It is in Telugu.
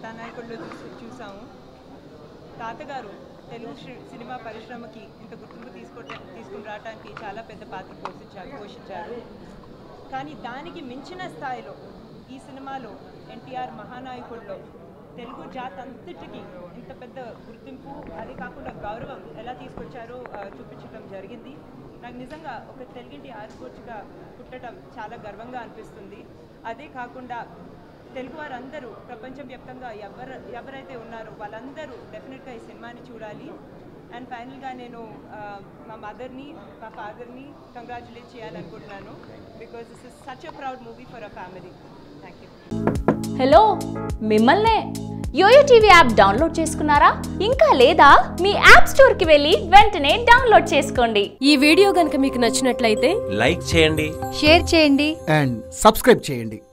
కథానాయకుల్లో చూసి చూసాము తాతగారు తెలుగు శ్రీ- సినిమా పరిశ్రమకి ఇంత గుర్తింపు తీసుకో తీసుకుని రావడానికి చాలా పెద్ద పాత్ర పోషించారు పోషించారు కానీ దానికి మించిన స్థాయిలో ఈ సినిమాలో ఎన్టీఆర్ మహానాయకుల్లో తెలుగు జాతి అంతటికి ఇంత పెద్ద గుర్తింపు అదే కాకుండా గౌరవం ఎలా తీసుకొచ్చారో ఆ, చూపించడం జరిగింది నాకు నిజంగా ఒక తెలుగింటి ఆర్కోచ్గా పుట్టడం చాలా గర్వంగా అనిపిస్తుంది అదే కాకుండా తెలుగు వారందరూ ప్రపంచం వ్యాప్తంగా ఎవరు ఎవరైతే ఉన్నారో వాళ్ళందరూ డెఫినెట్గా ఈ సినిమాని చూడాలి అండ్ ఫైనల్గా నేను ఆ, మా మదర్ని మా ఫాదర్ని కంగ్రాచులేట్ చేయాలనుకుంటున్నాను because this is such a proud movie for a family thank you hello మిమ్మల్నే యోయో టీవీ యాప్ డౌన్లోడ్ చేసుకున్నారా ఇంకా లేదా మీ యాప్ స్టోర్కి వెళ్ళి వెంటనే డౌన్లోడ్ చేసుకోండి ఈ వీడియో గనుక మీకు నచ్చినట్లయితే లైక్ చేయండి షేర్ చేయండి అండ్ సబ్స్క్రైబ్ చేయండి